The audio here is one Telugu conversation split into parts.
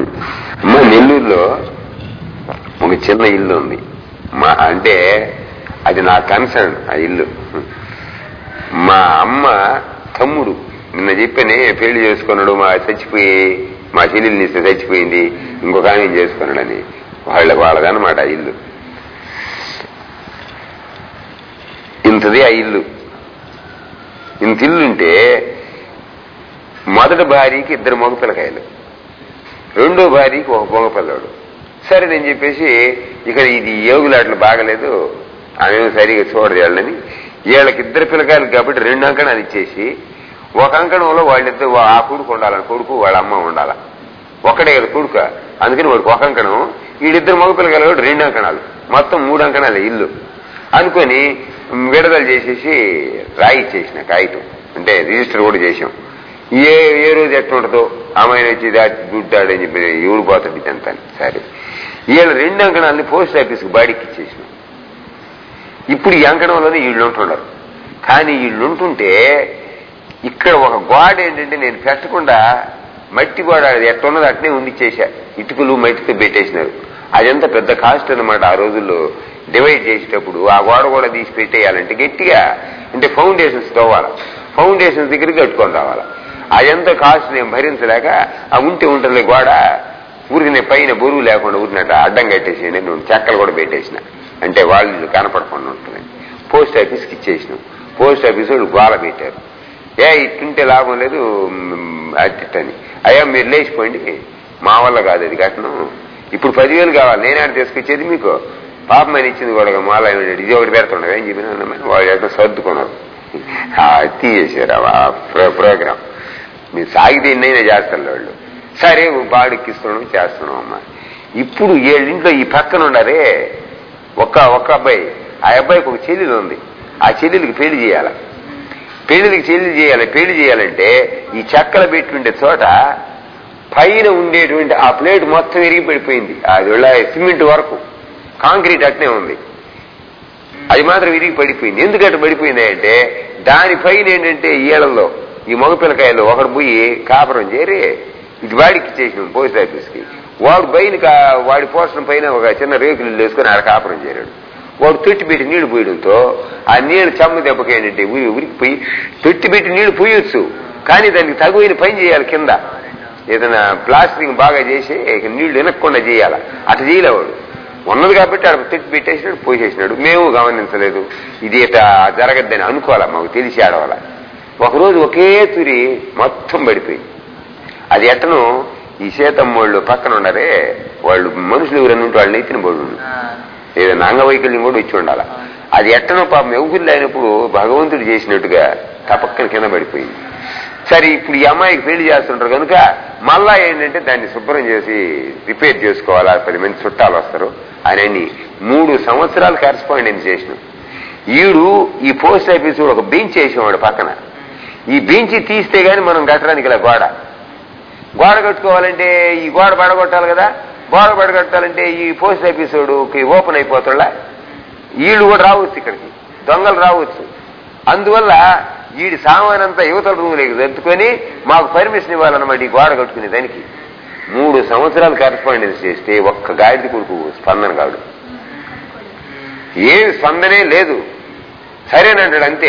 మా నెల్లూరులో ఒక చిన్న ఇల్లు ఉంది మా అంటే అది నా కన్సర్న్ ఆ ఇల్లు మా అమ్మ తమ్ముడు నిన్న చెప్పానే పెళ్లి చేసుకున్నాడు మా చచ్చిపోయి మా చెల్లెల్ని ఇస్తే చచ్చిపోయింది ఇంకొక ఆయన చేసుకున్నాడని వాళ్ళ వాళ్ళదన్నమాట ఆ ఇల్లు ఇంతది ఆ ఇల్లు ఇంత ఇల్లుంటే మొదటి భార్యకి ఇద్దరు మగ పిల్లకాయలు రెండో భార్యకి ఒక మగ పిల్లవాడు సరే నేను చెప్పేసి ఇక్కడ ఇది యోగులాట్లు బాగలేదు ఆమె సరిగా చూడజాలని వీళ్ళకి ఇద్దరు పిల్లకాయలు కాబట్టి రెండు అంకణాలు ఇచ్చేసి ఒక అంకణంలో వాళ్ళిద్దరు ఆ కొడుకు ఉండాలని కొడుకు వాళ్ళ అమ్మ ఉండాల ఒక్కడే కదా కొడుక అందుకని వాడికి ఒక అంకణం వీడిద్దరు మగ పిల్లకాయలు కూడా రెండు అంకణాలు మొత్తం మూడు అంకణాలు ఇల్లు అనుకొని విడుదల చేసేసి రాయిచ్చేసిన కాగితం అంటే రిజిస్టర్ కూడా చేసాం ఏ ఏ రోజు ఎట్లా ఉంటుందో అమ్మాయిని వచ్చి గుడ్డాడని చెప్పి ఎవడు పోతాడు ఇదంతా సరే వీళ్ళ రెండు అంకణాలని పోస్ట్ ఆఫీస్కి బాడీకి ఇచ్చేసినాం ఇప్పుడు ఈ అంకణంలోనే వీళ్ళు ఉంటున్నారు కానీ వీళ్ళు ఉంటుంటే ఇక్కడ ఒక గోడ ఏంటంటే నేను పెట్టకుండా మట్టి గోడ అది ఎట్టున్నది అట్నే ఉండిచ్చేసా ఇటుకలు మట్టితో పెట్టేసినారు అదంతా పెద్ద కాస్ట్ అనమాట ఆ రోజుల్లో డివైడ్ చేసేటప్పుడు ఆ గోడ కూడా తీసి పెట్టేయాలంటే గట్టిగా అంటే ఫౌండేషన్స్ తోవాలి ఫౌండేషన్స్ దగ్గరికి కట్టుకొని రావాలి అదంతా కాస్ట్ నేను భరించలేక ఆ ఉంటే ఉంటుంది గోడ ఊరికి పైన బరువు లేకుండా ఊరినట్టు అడ్డం కట్టేసేయండి నేను చెక్కలు కూడా పెట్టేసిన అంటే వాళ్ళు కనపడకుండా ఉంటుంది పోస్ట్ ఆఫీస్కి ఇచ్చేసినాం పోస్ట్ ఆఫీస్ వాళ్ళు గోల పెట్టారు ఏ ఇట్టుంటే లాభం లేదు అట్టని అయ్యా మీరు లేచిపోండి మా వల్ల కాదు అది కట్టడం ఇప్పుడు పదివేలు కావాలి నేనే తీసుకొచ్చేది మీకు పాపం అని ఇచ్చింది కూడా మాల ఇది ఒకటి పెడుతుండగా ఏం చెప్పిన వాళ్ళు ఎక్కడ సర్దుకున్నారు తీసేశారు ఆ ప్రోగ్రాం మీరు సాగితే ఎన్నైనా చేస్తారు వాళ్ళు సరే బాడికిస్తున్నాం చేస్తున్నాం అమ్మా ఇప్పుడు ఏళ్ళింట్లో ఈ పక్కన ఉండరే ఒక్క ఒక్క అబ్బాయి ఆ అబ్బాయికి ఒక చెల్లెలు ఉంది ఆ చెల్లెలకి పెళ్లి చేయాల పెళ్లికి చెల్లి చేయాలి పెళ్లి చేయాలంటే ఈ చెక్కలు పెట్టుండే చోట పైన ఉండేటువంటి ఆ ప్లేట్ మొత్తం విరిగి పడిపోయింది అది సిమెంట్ వరకు కాంక్రీట్ అట్నే ఉంది అది మాత్రం విరిగి పడిపోయింది ఎందుకంటే పడిపోయింది అంటే దానిపైన ఏంటంటే ఈళ్ళల్లో ఈ మగ పిల్లకాయలు ఒకడు పోయి కాపురం చేరి ఇటు వాడికి ఇచ్చేసినాం పోస్ట్ ఆఫీస్కి వాడు పైన వాడి పోషణ పైన ఒక చిన్న రేకులు వేసుకొని ఆడ కాపురం చేరాడు వాడు తొట్టి పెట్టి నీళ్లు పోయడంతో ఆ నీళ్ళు చెమ్మ దెబ్బకి ఏంటంటే ఉరికి పోయి తొట్టి పెట్టి నీళ్లు పోయొచ్చు కానీ దానికి తగువైన పని చేయాలి కింద ఏదైనా ప్లాస్టింగ్ బాగా చేసి నీళ్లు వెనక్కుండా చేయాలి అటు చేయలేవాడు ఉన్నది కాబట్టి ఆడ తొట్టి పెట్టేసినాడు పోసేసినాడు మేము గమనించలేదు ఇది ఇట జరగద్దని అనుకోవాలా మాకు తెలిసి ఆడవాల ఒకరోజు ఒకే తురి మొత్తం పడిపోయింది అది ఎట్టను ఈ సీతమ్మోళ్ళు పక్కన ఉన్నారే వాళ్ళు మనుషులు ఎవరైనా ఉంటే వాళ్ళు నెత్తిన పడు ఏదైనా అంగవైకల్యం కూడా వచ్చి ఉండాలి అది ఎట్టనో పాపం ఎవరు లేనప్పుడు భగవంతుడు చేసినట్టుగా తపక్కన కింద పడిపోయింది సరే ఇప్పుడు ఈ అమ్మాయికి పెళ్లి చేస్తుంటారు కనుక మళ్ళా ఏంటంటే దాన్ని శుభ్రం చేసి రిపేర్ చేసుకోవాలా పది మంది చుట్టాలు వస్తారు అని మూడు సంవత్సరాలు కరెస్పాండెన్స్ చేసినాం ఈడు ఈ పోస్ట్ ఆఫీస్ ఒక బెంచ్ వేసేవాడు పక్కన ఈ బెంచ్ తీస్తే గాని మనం కట్టడానికి ఇలా గోడ గోడ కట్టుకోవాలంటే ఈ గోడ పడగొట్టాలి కదా గోడ పడగొట్టాలంటే ఈ పోస్ట్ ఆఫీస్ ఓపెన్ అయిపోతాడా వీళ్ళు కూడా రావచ్చు ఇక్కడికి దొంగలు రావచ్చు అందువల్ల వీడి సామానంతా యువతల రూములోకి జరుపుకొని మాకు పర్మిషన్ ఇవ్వాలన్నమాట ఈ గోడ కట్టుకునే దానికి మూడు సంవత్సరాలు కరెస్పాండెన్స్ చేస్తే ఒక్క గాడిద కొడుకు స్పందన కాడు ఏమి స్పందనే లేదు సరేనంటాడు అంతే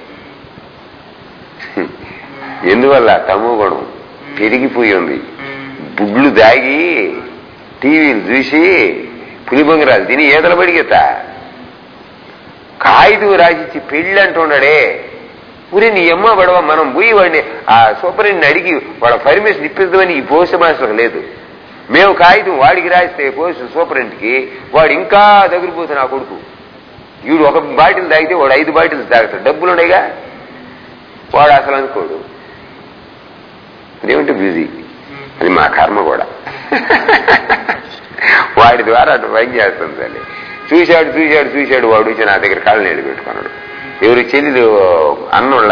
ఎందువల్ల తమో గుణం పెరిగిపోయి ఉంది బుడ్లు దాగి టీవీలు చూసి పులిబొంగరాలు తిని ఏదల పడిగెత్త కాగితం రాసిచ్చి పెళ్ళి అంటున్నాడే ఊరి నీ అమ్మ పడవ మనం పోయి వాడిని ఆ సూపరింటిని అడిగి వాళ్ళ పర్మిషన్ ఇప్పిద్దామని ఈ పోస్ట్ మాస్టర్కి లేదు మేము కాగితం వాడికి రాస్తే పోస్ట్ సూపరింట్కి వాడు ఇంకా దగ్గర పోతే నా కొడుకు వీడు ఒక బాటిల్ తాగితే వాడు ఐదు బాటిల్స్ తాగుతాడు డబ్బులు ఉన్నాయిగా వాడు అసలు అనుకోడు అదేమిటి బిజీ అది మా కర్మ కూడా వాడి ద్వారా అటు పని చేస్తుంది తల్లి చూశాడు చూశాడు చూశాడు వాడు వచ్చి నా దగ్గర కాళ్ళు నీళ్ళు పెట్టుకున్నాడు ఎవరి చెల్లెలు అన్నుళ్ళ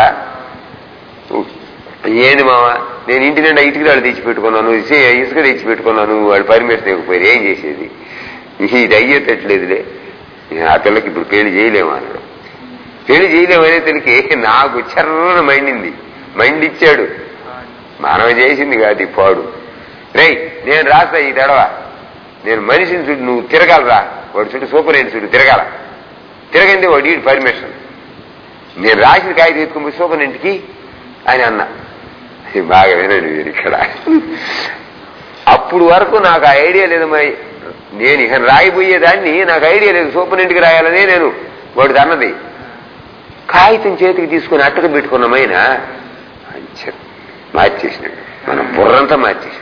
ఏంది మామ నేను ఇంటి నిండా ఇటుకరాళ్ళు తెచ్చి పెట్టుకున్నాను ఇసుక తెచ్చి పెట్టుకున్నాను వాడు పర్మిషన్ ఇవ్వకపోయి ఏం చేసేది ఇది అయ్యేటట్లేదులే ఆ పిల్లకి ఇప్పుడు పెళ్లి చేయలేము అన్నాడు పెళ్లి చేయలేమనే తెలికి నాకు చర్రన మండింది మండిచ్చాడు మానవ చేసింది కాదు ఈ పాడు రేయ్ నేను రాస్తా ఈ దడవ నేను మనిషిని చుట్టూ నువ్వు తిరగాలరా వాడి చుట్టూ సూపర్ ఏంటి చుట్టూ తిరగాల తిరగండి వాడు ఈ పర్మిషన్ నేను రాసిన కాగితం ఎత్తుకుని పోయి సూపర్ ఇంటికి అని అన్నా ఇది బాగా వినండి మీరు ఇక్కడ అప్పుడు వరకు నాకు ఆ ఐడియా లేదు మరి నేను ఇక రాయిపోయేదాన్ని నాకు ఐడియా లేదు సూపర్ ఇంటికి రాయాలని నేను వాడు అన్నది కాగితం చేతికి తీసుకుని అట్టకు పెట్టుకున్నామైనా అంచె మార్చేసినాడు మన బుర్రంతా మార్చేసినాడు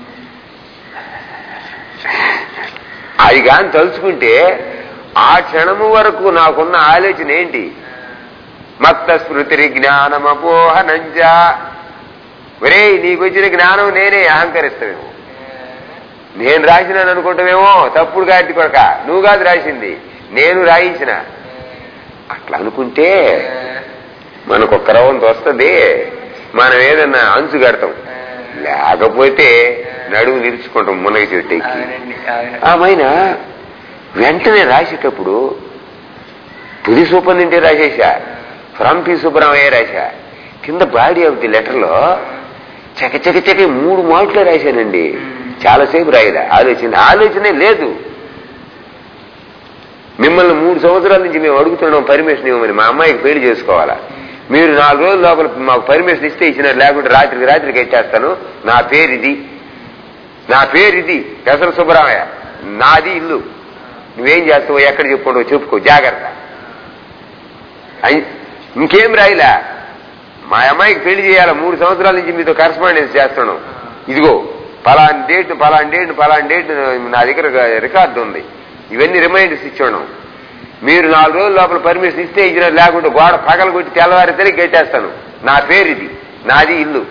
అది కానీ తలుచుకుంటే ఆ క్షణము వరకు నాకున్న ఆలోచన ఏంటి మత్త స్మృతి జ్ఞానమపోహనంజా ఒరే నీకు వచ్చిన జ్ఞానం నేనే అహంకరిస్తావేమో నేను రాసినాను అనుకుంటావేమో తప్పుడు కాదు కొడక నువ్వు కాదు రాసింది నేను రాయించిన అట్లా అనుకుంటే మనకు ఒక్క రవంత వస్తుంది మనం ఏదన్నా అంచు కడతాం లేకపోతే నడుము నిలుచుకుంటాం మునగ చెట్టు ఎక్కి అవునండి అవును ఆమెన వెంటనే రాసేటప్పుడు తుది సూపర్ నింటే రాసేసా ఫ్రమ్ పి సుబ్బరామయ్య రాశా కింద బాడీ ఆఫ్ ది లెటర్లో చక చక చక మూడు మాటలు రాశానండి చాలాసేపు రాయలే ఆలోచన ఆలోచనే లేదు మిమ్మల్ని మూడు సంవత్సరాల నుంచి మేము అడుగుతున్నాం పర్మిషన్ ఇవ్వమని మా అమ్మాయికి పెళ్లి చేసుకోవాలా మీరు నాలుగు రోజుల లోపల మాకు పర్మిషన్ ఇస్తే ఇచ్చినారు లేకుంటే రాత్రికి రాత్రికి ఎట్టేస్తాను నా పేరు ఇది నా పేరు ఇది పెసర సుబ్బరామయ్య నాది ఇల్లు నువ్వేం చేస్తావో ఎక్కడ చెప్పుకుంటావో చెప్పుకో జాగ్రత్త అయి- ఇంకేం రాయిలా మా అమ్మాయికి పెళ్లి చేయాలి మూడు సంవత్సరాల నుంచి మీతో కరస్పాండెన్స్ చేస్తున్నాం ఇదిగో పలాని డేట్ పలాని డేట్ పలాని డేట్ నా దగ్గర రికార్డు ఉంది ఇవన్నీ రిమైండర్స్ ఇచ్చాను మీరు నాలుగు రోజుల లోపల పర్మిషన్ ఇస్తే ఇచ్చిన లేకుంటే గోడ పగలు కొట్టి తెల్లవారి తిరిగి గెట్టేస్తాను నా పేరు ఇది నాది ఇల్లు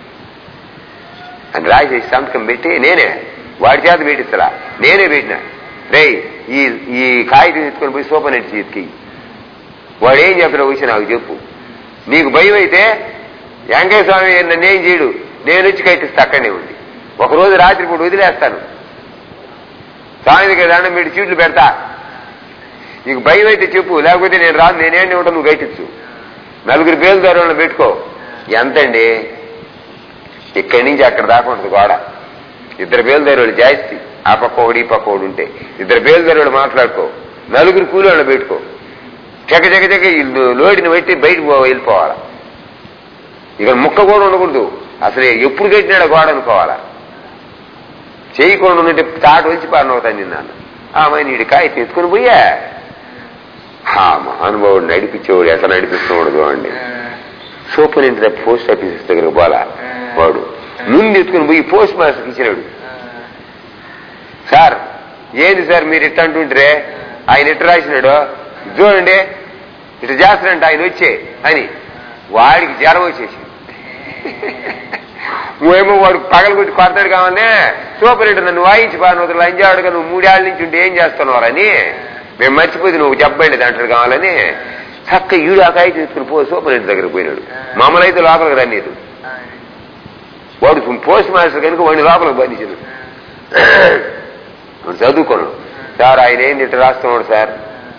అని రాసేసి సంతకం పెట్టి నేనే వాడి చేత పెట్టిస్తలా నేనే పెట్టినా రేయ్ ఈ ఈ కాగితం ఎత్తుకొని పోయి సూపర్ నెట్ చేతికి వాడు ఏం చెప్పినా వచ్చి నాకు చెప్పు నీకు భయం అయితే వెంకయ్య స్వామి నన్ను ఏం చేయడు నేను వచ్చి కట్టిస్తా అక్కడనే ఉంది ఒకరోజు రాత్రి పూట వదిలేస్తాను స్వామి దగ్గర దండం పెట్టి చీట్లు పెడతా నీకు భయం అయితే చెప్పు లేకపోతే నేను రాను నేనేంటి ఉంటా నువ్వు కట్టించు నలుగురు పేలు దూరంలో పెట్టుకో ఎంతండి ఇక్కడి నుంచి అక్కడ దాకా ఉంటుంది గోడ ఇద్దరు బేలుదారులు జాస్తి ఆ పక్క ఒకటి ఈ పక్క ఒకటి ఉంటే ఇద్దరు బేలుదారులు మాట్లాడుకో నలుగురు కూలీళ్ళు పెట్టుకో చెక్క చెక్క చెక్క ఈ లో- లోడిని పెట్టి బయటకు పో- వెళ్ళిపోవాలా ఇక ముక్క కూడా ఉండకూడదు అసలు ఎప్పుడు కట్టినాడో గోడ అనుకోవాలా చేయకుండా ఉన్నట్టు తాట వచ్చి పారినవుతాను నిన్నాను ఆమె నీడి కాగితం ఎత్తుకుని పోయా ఆ మహానుభావుడు నడిపించేవాడు ఎట్లా నడిపిస్తున్నాడు అండి సూపర్ ఇంటి పోస్ట్ ఆఫీస్ దగ్గర పోలా వాడు ముందు ఎత్తుకుని పోయి పోస్ట్ మాస్టర్కి ఇచ్చినాడు సార్ ఏంది సార్ మీరు ఇట్ట అంటుంటారే ఆయన ఇట్ట రాసినాడు చూడండి ఇట్లా చేస్తాడంట ఆయన వచ్చే అని వాడికి జ్వరం వచ్చేసి నువ్వేమో వాడు పగల కొట్టి కొడతాడు కావాలనే సూపర్ ఇంటర్ నన్ను వాయించి పాను లంజాడుగా నువ్వు మూడేళ్ల నుంచి ఉంటే ఏం చేస్తున్నారని మేము మర్చిపోతే నువ్వు చెప్పండి దాంట్లో కావాలని చక్క ఈడు ఆ కాగితం తీసుకుని పో సూపర్ ఇంటర్ దగ్గర పోయినాడు మామూలు అయితే లోపలికి రన్నీరు వాడు పోస్ట్ మాస్టర్ కనుక వాడిని లోపలికి బంధించాడు వాడు చదువుకోను సార్ ఆయన ఏంది ఇట్లా రాస్తున్నాడు సార్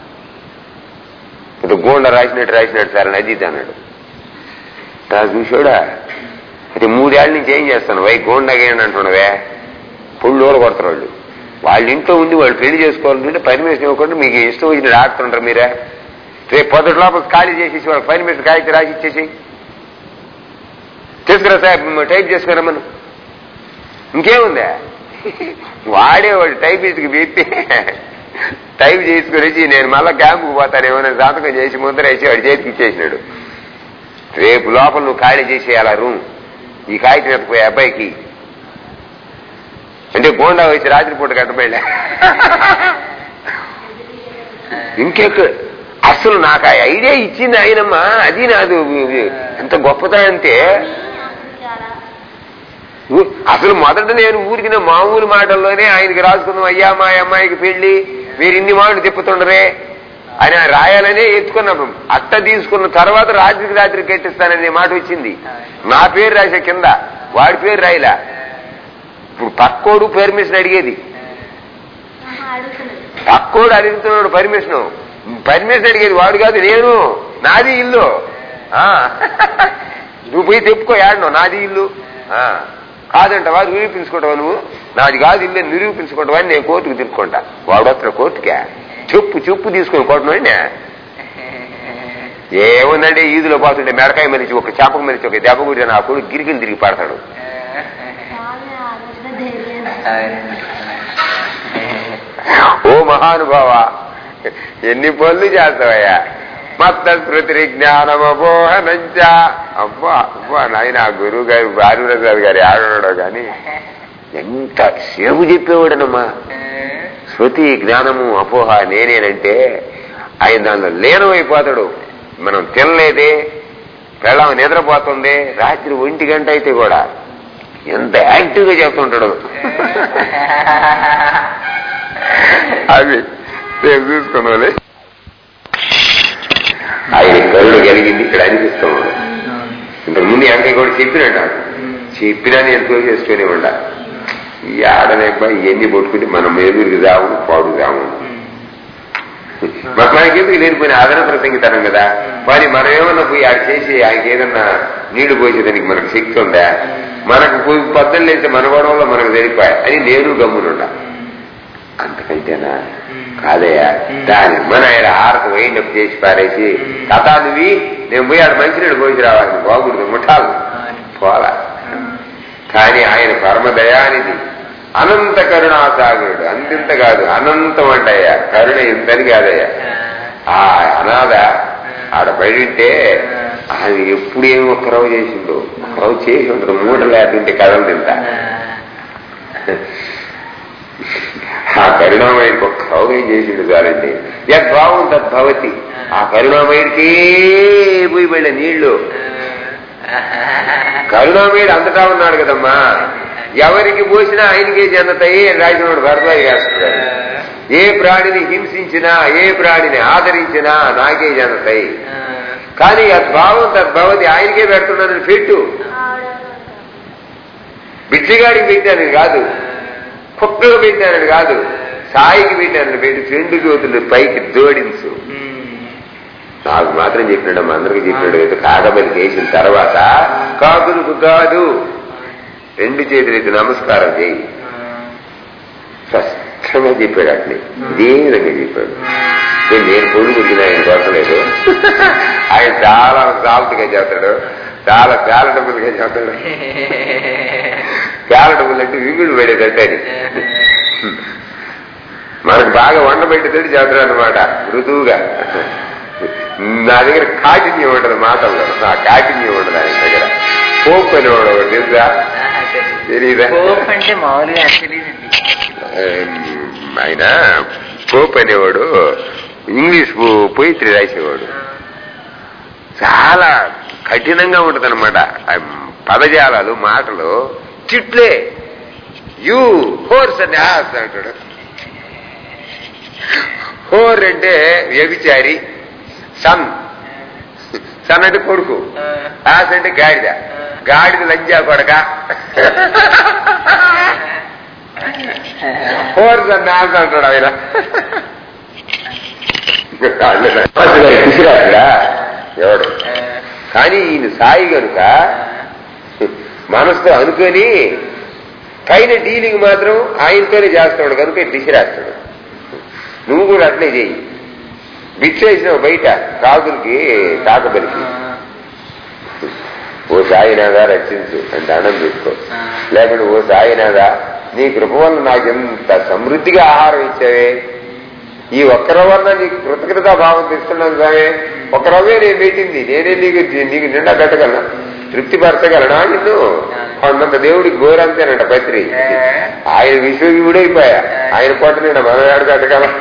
ఇది గోండ రాసినట్టు రాసినట్టు సార్ అని అది ఇది అన్నాడు తా చూసాడా అయితే మూడేళ్ల నుంచి ఏం చేస్తాను వై గోండగేయండి అంటున్నావే పుళ్ళు ఊర కొడతారు వాళ్ళు వాళ్ళ ఇంట్లో ఉండి వాళ్ళు పెళ్లి చేసుకోవాలంటే పర్మిషన్ ఇవ్వకుండా మీకు ఇష్టం వచ్చినట్టు ఆడుతుంటారు మీరే రేపు పొద్దుటి లోపల ఖాళీ చేసేసి వాళ్ళకి పర్మిషన్ కాగితం రాసి ఇచ్చేసి తీసుకురా సార్ టైప్ చేసుకురా మనం ఇంకేముందా వాడే వాడు టైపిస్ట్కి పెట్టి టైప్ చేసుకుని వచ్చి నేను మళ్ళా క్యాంపుకి పోతానేమో నేను సంతకం చేసి ముద్ర వేసి వాడి చేతికి ఇచ్చేసినాడు రేపు లోపల నువ్వు ఖాళీ చేసేయాల రూమ్ ఈ కాగితం ఎత్తుకుపోయే అబ్బాయికి అంటే గోండా వచ్చి రాత్రిపూట కట్టబడి ఇంకెక్క అసలు నాకు ఆ ఐడియా ఇచ్చింది ఆయనమ్మా అది నాది ఎంత గొప్పతనం అంటే ఊ- అసలు మొదట నేను ఊరికి మామూలు మాటల్లోనే ఆయనకి రాసుకుందాం అయ్యా మా అమ్మాయికి పెళ్లి మీరు ఇన్ని మాటలు తిప్పుతుండరే అని ఆయన రాయాలనే ఎత్తుకున్నాం అట్ట తీసుకున్న తర్వాత రాత్రికి రాత్రి కట్టిస్తాననే మాట వచ్చింది నా పేరు రాసే కింద వాడి పేరు రాయలా ఇప్పుడు పక్కోడు పర్మిషన్ అడిగేది పక్కోడు అడుగుతున్నాడు పర్మిషన్ పర్మిషన్ అడిగేది వాడు కాదు నేను నాది ఇల్లు ఆ. నువ్వు పోయి తెప్పుకో యాడను నాది ఇల్లు ఆ. కాదంటవా నిరూపించుకుంటావా నువ్వు నాది కాదు ఇల్లు నిరూపించుకుంటావా అని నేను కోర్టుకు తిరుక్కుంటా వాడు వస్తున్న కోర్టుకే చెప్పు చెప్పు తీసుకొని కొట్టను ఏముందండి ఈదులో పోతుంటే మెడకాయ మరిచి ఒక చేపకు మరిచి ఒక దెబ్బ కొట్టి నా కొడుకు గిరికిలు తిరిగి పడతాడు స్వామి ఆదర్శ ధైర్యం ఓ మహానుభావ ఎన్ని పనులు చేస్తావయ్యా మత్త స్మృతి జ్ఞానమపోహనంచ అబ్బా అబ్బా నాయన గురువు గారు భానుప్రసాద్ గారి ఆడడో గాని ఎంత సేపు చెప్పేవాడనమ్మా శృతి జ్ఞానము అపోహ నేనేనంటే ఆయన దానిలో లీనమైపోతాడు మనం తినలేదే పెళ్ళం నిద్రపోతుంది రాత్రి ఒంటి గంట అయితే కూడా ఎంత యాక్టివ్ గా చెప్తుంటాడు అది రేపు చూసుకున్నాలే ఆయన కరుణ కలిగింది ఇక్కడ అనిపిస్తున్నాడు ఇంతకు ముందు వెంకయ్య కూడా చెప్పినట్ట చెప్పినా నేను తోచేసుకునే ఉండా ఈ ఆడలేక ఇవన్నీ పట్టుకుంటే మనం ఎదురుకి రావు పాడు రావు మరి మనకెందుకు లేనిపోయిన అదన ప్రసంగితనం కదా మరి మనం ఏమన్నా పోయి ఆడ చేసి ఆయనకి ఏదన్నా నీళ్లు పోసేదానికి మనకు శక్తి ఉందా మనకు పోయి పద్దలు లేస్తే మన గొడవలో మనకు సరిపోయా అని నేను గమ్మునుండా అంతకంటేనా కాదయ్యా దాని మన ఆయన ఆరకు వేయిండప్ చేసి పారేసి కథా నువ్వి నేను పోయి ఆడ మంచినీళ్ళు పోసి రావాలి బాగుండదు ముఠాలు పోలా కానీ ఆయన పరమ దయానిధి అనంత కరుణాసాగరుడు అంతింత కాదు అనంతం అంటయ్యా కరుణ ఇంతని కాదయ్యా ఆ అనాథ ఆడ బయట ఆయన ఎప్పుడు ఏమి ఒక్కరవ చేసిండు ఒక్కరవ చేసి ఉండదు మూట లేకుంటే కథలు తింటా ఆ కరుణామయుడికి ఒక్క సౌకర్యం చేసిండు చాలండి యద్భావం తద్భవతి ఆ కరుణామయుడికే పోయి వెళ్ళే నీళ్లు కరుణామయుడు అంతటా ఉన్నాడు కదమ్మా ఎవరికి పోసినా ఆయనకే చెందుతాయి అని రాసినోడు భరద్వాజ చేస్తున్నాడు ఏ ప్రాణిని హింసించినా ఏ ప్రాణిని ఆదరించినా నాకే చెందుతాయి కానీ యద్భావం తద్భవతి ఆయనకే పెడుతున్నానని పెట్టు బిడ్డగాడికి పెట్టానని కాదు కుక్కకు పెట్టానని కాదు సాయికి పెట్టానని పెట్టి రెండు జ్యోతులు పైకి జోడించు నాకు మాత్రం చెప్పినాడు మా అందరికి చెప్పినాడు ఏదో కాకబలి చేసిన తర్వాత కాకులకు కాదు రెండు చేతులు ఎత్తి నమస్కారం చేయి స్పష్టంగా చెప్పాడు అట్లే ఇదే విధంగా చెప్పాడు నేను నేను పొడి కురిగిన ఆయన కొరకలేదు ఆయన చాలా సాఫ్ట్గా చేస్తాడు చాలా ప్యాలటబుల్ గా చేస్తాడు ప్యాలటబుల్ అంటే వింగుడు పడేదంటే అది మనకు బాగా వండబెట్టేటట్టు చేస్తాడు అనమాట మృదువుగా నా దగ్గర కాఠిన్యం ఉండదు మాటల్లో నా కాఠిన్యం ఉండదు ఆయన దగ్గర పోపు అని వాడు ఒకడు తెలుసా తెలీదా పోప్ అంటే మామూలుగా తెలియదండి ఆయన పోప్ అనేవాడు ఇంగ్లీష్ పోయిత్రి రాసేవాడు చాలా కఠినంగా ఉంటది అనమాట పదజాలాలు మాటలు చిట్లే యూ హోర్స్ అని ఆస్ అంటాడు హోర్ అంటే వ్యభిచారి సన్ సన్ అంటే కొడుకు ఆస్ అంటే గాడిద గాడిద లంజా కొడక హోర్స్ అని ఆస్ అంటాడు ఆయన కుసిరాడా ఎవడు కానీ ఈయన సాయి గనుక మనసుతో అనుకొని పైన డీలింగ్ మాత్రం ఆయనతోనే చేస్తాడు కనుక డిసిరాస్తాడు నువ్వు కూడా అట్లే చెయ్యి బిచ్చ వేసినావు బయట కాకులకి కాకబలికి ఓ సాయినాథా రక్షించు అంటే అన్నం తీసుకో లేకుంటే ఓ సాయినాథా నీ కృప వల్ల నాకెంత సమృద్ధిగా ఆహారం ఇచ్చావే ఈ ఒక్క రవ్వన్న నీకు కృతజ్ఞతా భావం తెస్తున్నాను స్వామి ఒక రవ్వే నేను పెట్టింది నేనే నీకు నీకు నిండా పెట్టగలనా తృప్తిపరచగలనా నిన్ను అన్నంత దేవుడికి గోరంతేనంట పత్రి ఆయన విశ్వవివుడైపోయా ఆయన పొట్ట నిండా మనం ఏడు పెట్టగలం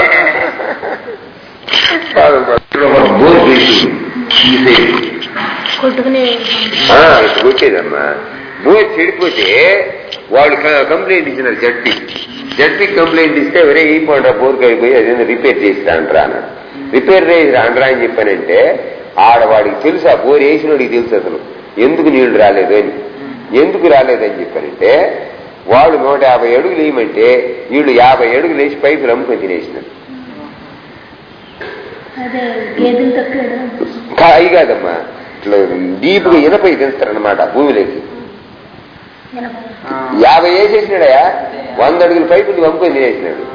కొట్టుకునే వచ్చేదమ్మా బోర్ చెడిపోతే వాళ్ళు క- కంప్లైంట్ ఇచ్చినారు జడ్పీ జడ్పీ కంప్లైంట్ ఇస్తే ఎవరే ఈ పంట బోర్కి అయిపోయి అదేదో రిపేర్ చేసి రాండ్రా అన్నాడు రిపేర్ చేసి రాండ్రా అని చెప్పానంటే ఆడవాడికి తెలుసు ఆ బోర్ వేసినోడికి తెలుసు అసలు ఎందుకు నీళ్లు రాలేదు అని ఎందుకు రాలేదని చెప్పానంటే వాళ్ళు నూట యాభై అడుగులు వేయమంటే వీళ్ళు యాభై అడుగులు వేసి పైపులు అమ్ముకొని తినేసినారు అదే గేదెలు తొక్కాడు కా- అయి కాదమ్మా ఇట్లా డీప్గా ఇనపై దించుతారనమాట భూమిలోకి ఎనభై యాభై వేసేసినాడయా వంద అడుగుల పైపు పంపుకొని తినేసినాడు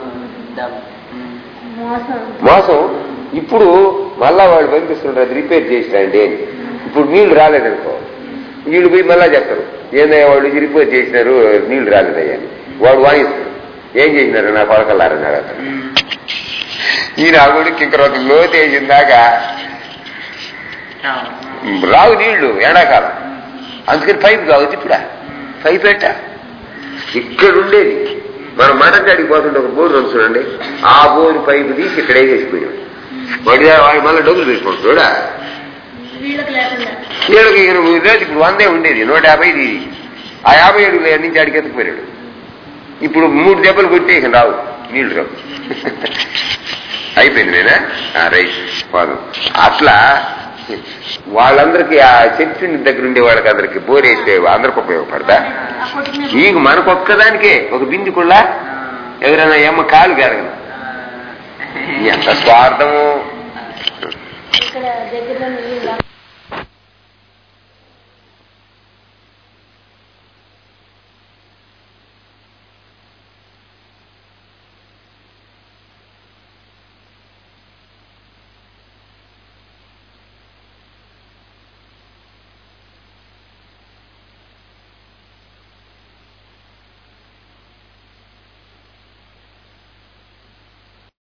మోసం మోసం ఇప్పుడు మళ్ళా వాడు పంపిస్తుంటారు అది రిపేర్ చేసిరండి అని ఇప్పుడు నీళ్లు రాలేదనుకో వీళ్ళు పోయి మళ్ళా చెప్తారు ఏందయ్యా వాళ్ళు ఇది రిపేర్ చేసినారు నీళ్లు రాలేదయ్యా అని వాడు వాయిస్తాడు ఏం చేసినారు నా కొడకల్లారన్నాడు అతను ఈ రాగుడు కింకరోత లోతు వేసిందాక రావు నీళ్లు ఎండాకాలం అందుకని పైపు కావచ్చు ఇప్పుడా పైపు ఎట్ట ఇక్కడ ఉండేది మనం మటంకాడికి పోతుంటే ఒక బోరు ఉంది చూడండి ఆ బోరు పైపు తీసి ఇక్కడ వేసేసిపోయాడు వాడి వాడి మళ్ళీ డబ్బులు పెట్టుకోండి చూడా వీళ్ళకి లేకుండా వీళ్ళకి ఇక నువ్వు లేదు ఇప్పుడు వందే ఉండేది నూట యాభై ఇది ఆ యాభై ఏడు నుంచి ఆడికి ఎత్తుకుపోయాడు ఇప్పుడు మూడు దెబ్బలు కొట్టి ఇక రావు నీళ్లు రావు అయిపోయింది నేనా రైట్ పోదాం అట్లా వాళ్ళందరికీ ఆ చర్చి దగ్గర ఉండే వాళ్ళకి అందరికి బోరేస్తే అందరికి ఉపయోగపడతా ఆ కొట్టుకునే నీకు మనకొక్కదానికే ఒక బింది కూడా ఎవరైనా ఏమ్మ కాలు గెరగను ఎంత స్వార్థము ఇక్కడ దగ్గరలో నీళ్ళు